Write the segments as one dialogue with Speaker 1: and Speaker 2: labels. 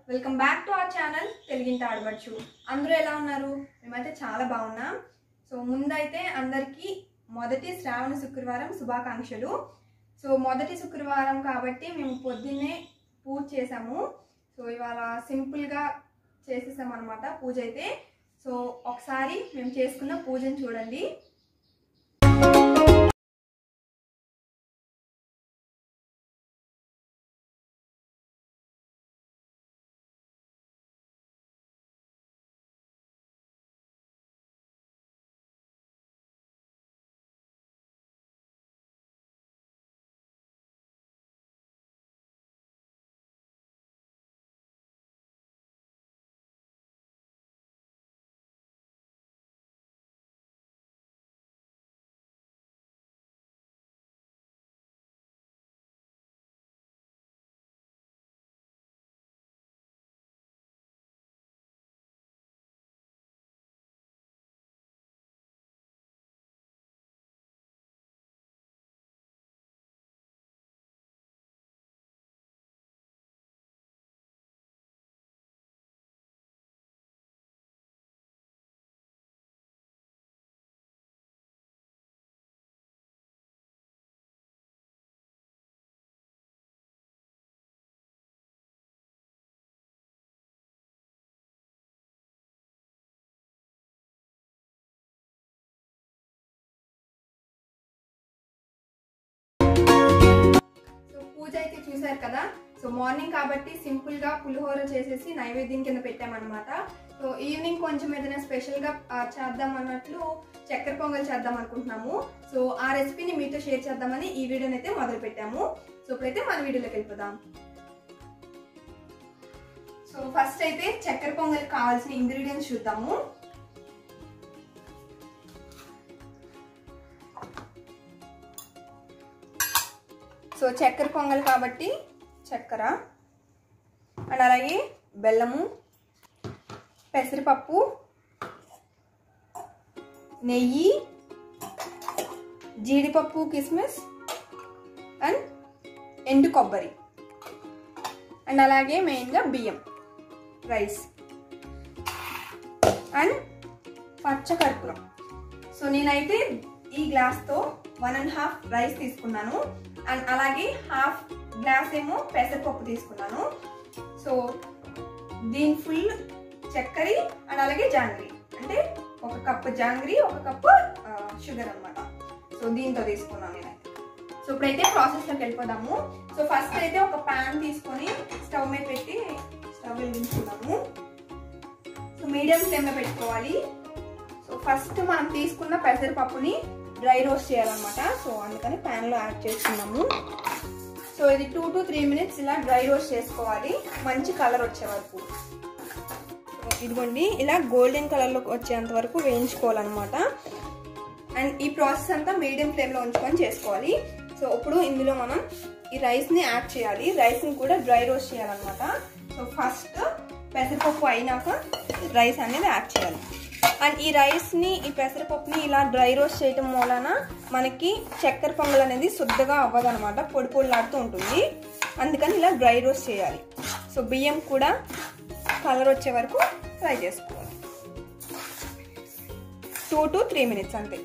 Speaker 1: welcome back to our channel తెలుగింటి ఆడవచ్చు అందరూ ఎలా ఉన్నారు మేమైతే చాలా బాగున్నాం సో ముందైతే అందరికీ మొదటి శ్రావణ శుక్రవారం శుభాకాంక్షలు సో మొదటి శుక్రవారం కాబట్టి మేము పొద్దున్నే పూజ చేసాము సో ఇవాళ సింపుల్గా చేసేసాం అనమాట పూజ అయితే సో ఒకసారి మేము చేసుకున్న పూజను చూడండి సో పూజ అయితే చూసారు కదా సో మార్నింగ్ కాబట్టి సింపుల్ గా పులిహోర చేసేసి నైవేద్యం కింద పెట్టామన్నమాట సో ఈవినింగ్ కొంచెం ఏదైనా స్పెషల్ గా ఆ, చేద్దాం అన్నట్లు చక్కెర పొంగల్ చేద్దాం అనుకుంటున్నాము సో ఆ రెసిపీని మీతో షేర్ చేద్దామని ఈ వీడియోని అయితే మొదలు పెట్టాము సో ఇప్పుడైతే మన వీడియోలోకి వెళ్ళిపోదాం సో ఫస్ట్ అయితే చక్కెర పొంగల్ కావాల్సిన ఇంగ్రీడియంట్స్ చూద్దాము సో చక్కెర పొంగల్ కాబట్టి చక్కెర అండ్ అలాగే బెల్లము పెసరపప్పు నెయ్యి జీడిపప్పు కిస్మిస్ అండ్ ఎండు కొబ్బరి అండ్ అలాగే మెయిన్గా బియ్యం రైస్ అండ్ పచ్చకర్పూరం సో నేనైతే ఈ గ్లాస్తో వన్ అండ్ హాఫ్ రైస్ తీసుకున్నాను అండ్ అలాగే హాఫ్ గ్లాస్ ఏమో పెసరపప్పు తీసుకున్నాను సో దీని ఫుల్ చక్కెర అండ్ అలాగే జాంగ్రీ అంటే ఒక కప్పు జాంగ్రీ ఒక కప్పు షుగర్ అనమాట సో దీంతో తీసుకున్నాను నేనైతే సో ఇప్పుడైతే ప్రాసెస్లోకి వెళ్ళిపోదాము సో ఫస్ట్ అయితే ఒక ప్యాన్ తీసుకొని స్టవ్ మీద పెట్టి స్టవ్ వెలిగించుకున్నాము సో మీడియం ఫ్లేమ్లో పెట్టుకోవాలి సో ఫస్ట్ మనం తీసుకున్న పెసరపప్పుని డ్రై రోస్ట్ చేయాలన్నమాట సో అందుకని ప్యాన్లో యాడ్ చేసుకున్నాము సో ఇది టూ టు త్రీ మినిట్స్ ఇలా డ్రై రోస్ట్ చేసుకోవాలి మంచి కలర్ వచ్చే వరకు ఇదిగోండి ఇలా గోల్డెన్ కలర్లోకి వచ్చేంత వరకు వేయించుకోవాలన్నమాట అండ్ ఈ ప్రాసెస్ అంతా మీడియం ఫ్లేమ్లో ఉంచుకొని చేసుకోవాలి సో ఇప్పుడు ఇందులో మనం ఈ రైస్ని యాడ్ చేయాలి రైస్ని కూడా డ్రై రోస్ట్ చేయాలన్నమాట సో ఫస్ట్ పెసరపప్పు అయినాక రైస్ అనేది యాడ్ చేయాలి అండ్ ఈ రైస్ని ఈ పెసరపప్పుని ఇలా డ్రై రోస్ట్ చేయటం మూలన మనకి చక్కెర పొంగల్ అనేది శుద్ధగా అవ్వదు అనమాట పొడి పొడిలాడుతూ ఉంటుంది అందుకని ఇలా డ్రై రోస్ట్ చేయాలి సో బియ్యం కూడా కలర్ వచ్చే వరకు ఫ్రై చేసుకోవాలి టూ టు త్రీ మినిట్స్ అంతే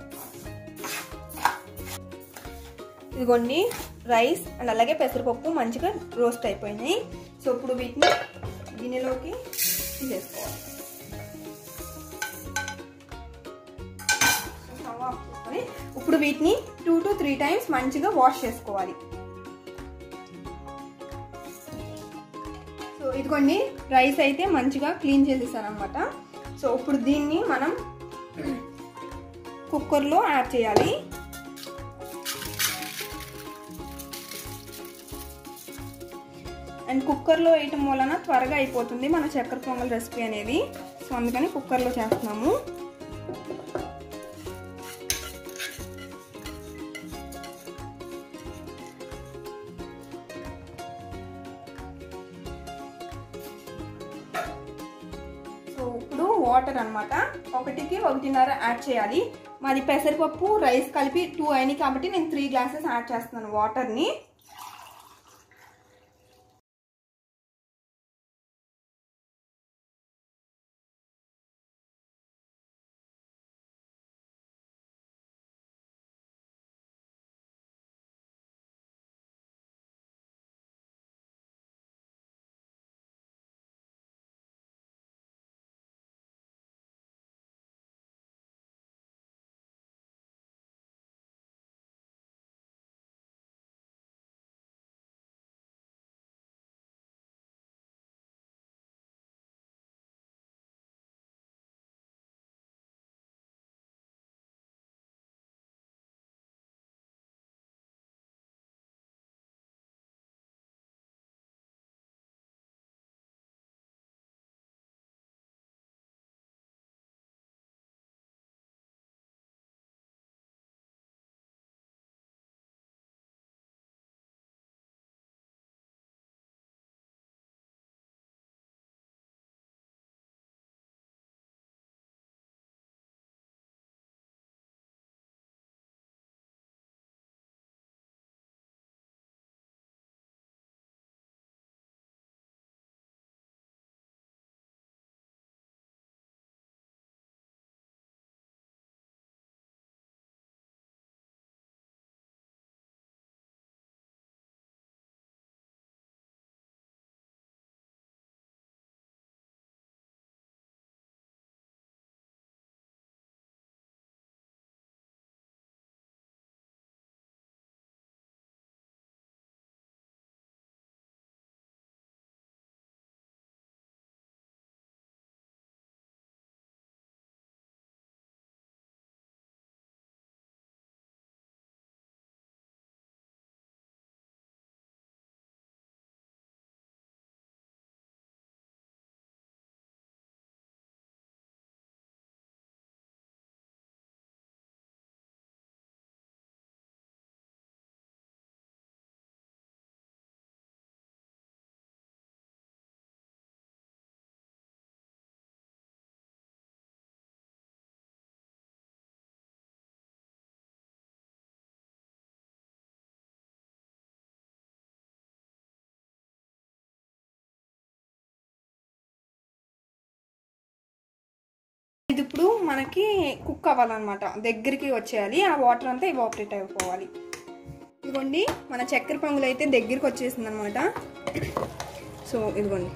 Speaker 1: ఇదిగోండి రైస్ అండ్ అలాగే పెసరపప్పు మంచిగా రోస్ట్ అయిపోయినాయి సో ఇప్పుడు వీటిని గిన్నెలోకి తీసేసుకోవాలి ఇప్పుడు వీటిని టూ టు త్రీ టైమ్స్ మంచిగా వాష్ చేసుకోవాలి సో ఇదిగోండి రైస్ అయితే మంచిగా క్లీన్ చేసేసాను అనమాట సో ఇప్పుడు దీన్ని మనం కుక్కర్లో యాడ్ చేయాలి అండ్ కుక్కర్లో వేయటం వలన త్వరగా అయిపోతుంది మన చక్కెర పొంగల్ రెసిపీ అనేది సో అందుకని కుక్కర్లో చేస్తున్నాము సో ఇప్పుడు వాటర్ అనమాట ఒకటికి ఒకటిన్నర యాడ్ చేయాలి మాది పెసరపప్పు రైస్ కలిపి టూ అయినాయి కాబట్టి నేను త్రీ గ్లాసెస్ యాడ్ చేస్తున్నాను వాటర్ని ఇది ఇప్పుడు మనకి కుక్ అవ్వాలన్నమాట దగ్గరికి వచ్చేయాలి ఆ వాటర్ అంతా ఇవాపరేట్ అయిపోవాలి ఇదిగోండి మన చక్కెర పొంగులు అయితే దగ్గరికి వచ్చేసింది అనమాట సో ఇదిగోండి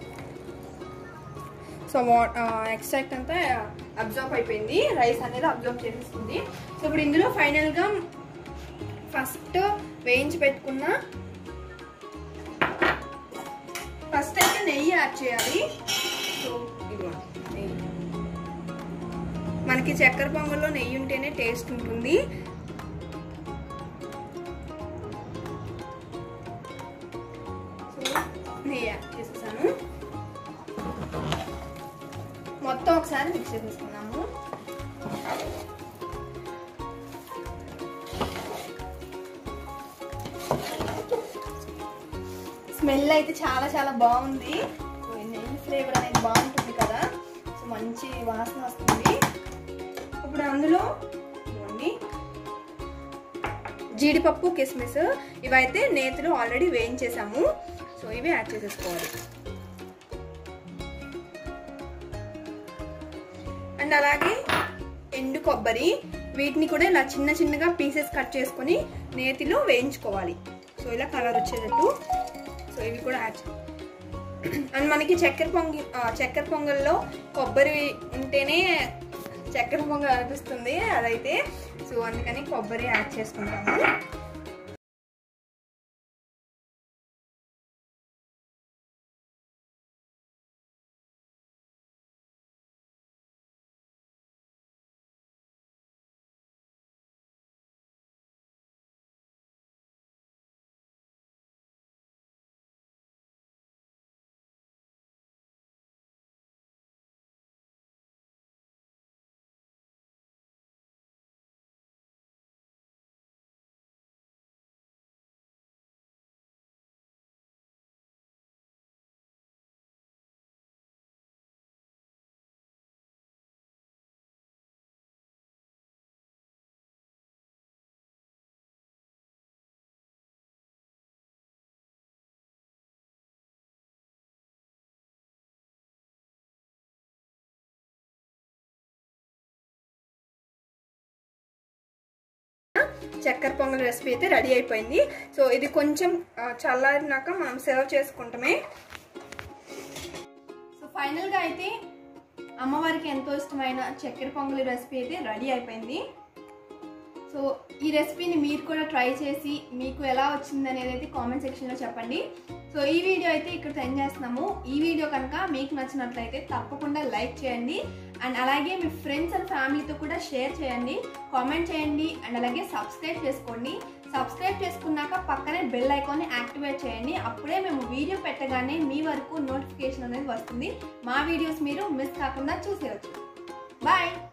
Speaker 1: సో వా ఎక్స్ట్రాక్ట్ అంతా అబ్జర్వ్ అయిపోయింది రైస్ అనేది అబ్జర్వ్ చేసేస్తుంది సో ఇప్పుడు ఇందులో ఫైనల్గా ఫస్ట్ వేయించి పెట్టుకున్న ఫస్ట్ అయితే నెయ్యి యాడ్ చేయాలి సో ఇదిగోండి నెయ్యి మనకి చక్కెర పొంగల్లో నెయ్యి ఉంటేనే టేస్ట్ ఉంటుంది సో నెయ్యి యాడ్ చేసేసాను మొత్తం ఒకసారి మిక్స్ చేసేసుకున్నాము స్మెల్ అయితే చాలా చాలా బాగుంది సో ఈ నెయ్యి ఫ్లేవర్ అనేది బాగుంటుంది కదా సో మంచి వాసన వస్తుంది ఇప్పుడు అందులో ఇదిగోండి జీడిపప్పు కిస్మిస్ ఇవైతే నేతిలో ఆల్రెడీ వేయించేసాము సో ఇవి యాడ్ చేసేసుకోవాలి అండ్ అలాగే ఎండు కొబ్బరి వీటిని కూడా ఇలా చిన్న చిన్నగా పీసెస్ కట్ చేసుకొని నేతిలో వేయించుకోవాలి సో ఇలా కలర్ వచ్చేటట్టు సో ఇవి కూడా యాడ్ అండ్ మనకి చక్కెర పొంగి చక్కెర పొంగల్లో కొబ్బరి ఉంటేనే చక్కెర పొంగల్ అనిపిస్తుంది అదైతే సో అందుకని కొబ్బరి యాడ్ చేసుకుంటాము చక్కెర పొంగల్ రెసిపీ అయితే రెడీ అయిపోయింది సో ఇది కొంచెం ఆ, చల్లారినాక మనం సర్వ్ చేసుకుంటామే సో ఫైనల్గా అయితే అమ్మవారికి ఎంతో ఇష్టమైన చక్కెర పొంగలి రెసిపీ అయితే రెడీ అయిపోయింది సో ఈ రెసిపీని మీరు కూడా ట్రై చేసి మీకు ఎలా వచ్చింది అనేది అయితే కామెంట్ సెక్షన్లో చెప్పండి సో ఈ వీడియో అయితే ఇక్కడ సెండ్ చేస్తున్నాము ఈ వీడియో కనుక మీకు నచ్చినట్లయితే తప్పకుండా లైక్ చేయండి అండ్ అలాగే మీ ఫ్రెండ్స్ అండ్ ఫ్యామిలీతో కూడా షేర్ చేయండి కామెంట్ చేయండి అండ్ అలాగే సబ్స్క్రైబ్ చేసుకోండి సబ్స్క్రైబ్ చేసుకున్నాక పక్కనే బెల్ ఐకాన్ని యాక్టివేట్ చేయండి అప్పుడే మేము వీడియో పెట్టగానే మీ వరకు నోటిఫికేషన్ అనేది వస్తుంది మా వీడియోస్ మీరు మిస్ కాకుండా చూసేయచ్చు బాయ్